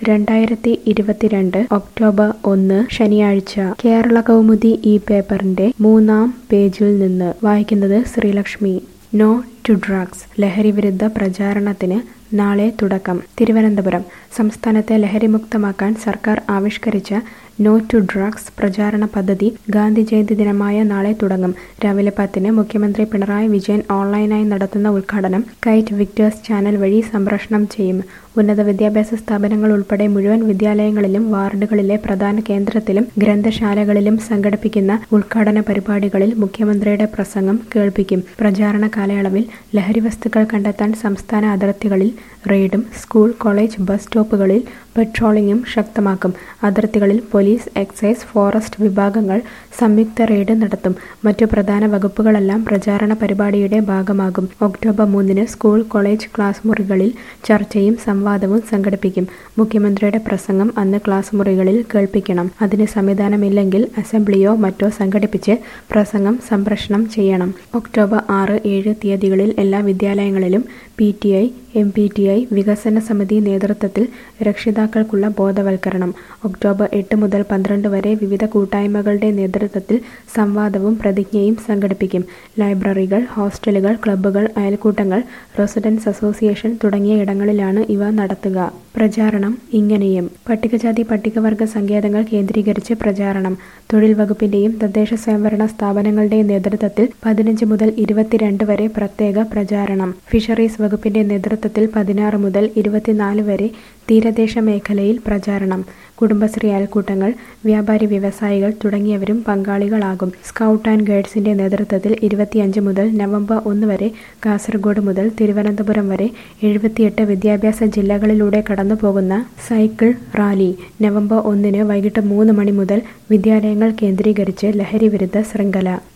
രണ്ടായിരത്തി ഇരുപത്തിരണ്ട് ഒക്ടോബർ ഒന്ന് ശനിയാഴ്ച കേരള കൗമുദി ഈ പേപ്പറിന്റെ മൂന്നാം പേജിൽ നിന്ന് വായിക്കുന്നത് ശ്രീലക്ഷ്മി നോ ടു ഡ്രഗ്സ് ലഹരിവിരുദ്ധ പ്രചാരണത്തിന് നാളെ തുടക്കം തിരുവനന്തപുരം സംസ്ഥാനത്തെ ലഹരിമുക്തമാക്കാൻ സർക്കാർ ആവിഷ്കരിച്ച നോ ടു ഡ്രഗ്സ് പ്രചാരണ പദ്ധതി ഗാന്ധി ജയന്തി ദിനമായ നാളെ തുടങ്ങും രാവിലെ പത്തിന് മുഖ്യമന്ത്രി പിണറായി വിജയൻ ഓൺലൈനായി നടത്തുന്ന ഉദ്ഘാടനം കൈറ്റ് വിക്ടേഴ്സ് ചാനൽ വഴി സംപ്രേഷണം ചെയ്യും ഉന്നത വിദ്യാഭ്യാസ സ്ഥാപനങ്ങൾ ഉൾപ്പെടെ മുഴുവൻ വിദ്യാലയങ്ങളിലും വാർഡുകളിലെ പ്രധാന കേന്ദ്രത്തിലും ഗ്രന്ഥശാലകളിലും സംഘടിപ്പിക്കുന്ന ഉദ്ഘാടന പരിപാടികളിൽ മുഖ്യമന്ത്രിയുടെ പ്രസംഗം കേൾപ്പിക്കും പ്രചാരണ കാലയളവിൽ ലഹരി വസ്തുക്കൾ കണ്ടെത്താൻ സംസ്ഥാന അതിർത്തികളിൽ റെയ്ഡും സ്കൂൾ കോളേജ് ബസ് സ്റ്റോപ്പുകളിൽ പെട്രോളിംഗും ശക്തമാക്കും അതിർത്തികളിൽ പോലീസ് എക്സൈസ് ഫോറസ്റ്റ് വിഭാഗങ്ങൾ സംയുക്ത റെയ്ഡ് നടത്തും മറ്റു പ്രധാന വകുപ്പുകളെല്ലാം പ്രചാരണ പരിപാടിയുടെ ഭാഗമാകും ഒക്ടോബർ മൂന്നിന് സ്കൂൾ കോളേജ് ക്ലാസ് മുറികളിൽ ചർച്ചയും സംവാദവും സംഘടിപ്പിക്കും മുഖ്യമന്ത്രിയുടെ പ്രസംഗം അന്ന് ക്ലാസ് മുറികളിൽ കേൾപ്പിക്കണം അതിന് സംവിധാനമില്ലെങ്കിൽ അസംബ്ലിയോ മറ്റോ സംഘടിപ്പിച്ച് പ്രസംഗം സംപ്രേഷണം ചെയ്യണം ഒക്ടോബർ ആറ് ഏഴ് തീയതികളിൽ എല്ലാ വിദ്യാലയങ്ങളിലും P T I M P T I വികസന സമിതി നേതൃത്വത്തിൽ രക്ഷിതാക്കൾക്കുള്ള ബോധവൽക്കരണം ഒക്ടോബർ എട്ട് മുതൽ പന്ത്രണ്ട് വരെ വിവിധ കൂട്ടായ്മകളുടെ നേതൃത്വത്തിൽ സംവാദവും പ്രതിജ്ഞയും സംഘടിപ്പിക്കും ലൈബ്രറികൾ ഹോസ്റ്റലുകൾ ക്ലബ്ബുകൾ അയൽക്കൂട്ടങ്ങൾ റെസിഡൻസ് അസോസിയേഷൻ തുടങ്ങിയ ഇടങ്ങളിലാണ് ഇവ നടത്തുക പ്രചാരണം ഇങ്ങനെയും പട്ടികജാതി പട്ടികവർഗ സങ്കേതങ്ങൾ കേന്ദ്രീകരിച്ച് പ്രചാരണം തൊഴിൽ വകുപ്പിന്റെയും തദ്ദേശ സ്വയംഭരണ സ്ഥാപനങ്ങളുടെയും നേതൃത്വത്തിൽ പതിനഞ്ച് മുതൽ ഇരുപത്തിരണ്ട് വരെ പ്രത്യേക പ്രചാരണം ഫിഷറീസ് വകുപ്പിന്റെ നേതൃത്വത്തിൽ പതിനാറ് മുതൽ ഇരുപത്തിനാല് വരെ തീരദേശ മേഖലയിൽ പ്രചാരണം കുടുംബശ്രീ അയൽക്കൂട്ടങ്ങൾ വ്യാപാരി വ്യവസായികൾ തുടങ്ങിയവരും പങ്കാളികളാകും സ്കൗട്ട് ആൻഡ് ഗൈഡ്സിന്റെ നേതൃത്വത്തിൽ ഇരുപത്തിയഞ്ച് മുതൽ നവംബർ ഒന്ന് വരെ കാസർഗോഡ് മുതൽ തിരുവനന്തപുരം വരെ എഴുപത്തിയെട്ട് വിദ്യാഭ്യാസ ജില്ലകളിലൂടെ കടന്നുപോകുന്ന സൈക്കിൾ റാലി നവംബർ ഒന്നിന് വൈകിട്ട് മൂന്ന് മണി മുതൽ വിദ്യാലയങ്ങൾ കേന്ദ്രീകരിച്ച് ലഹരി വിരുദ്ധ ശൃംഖല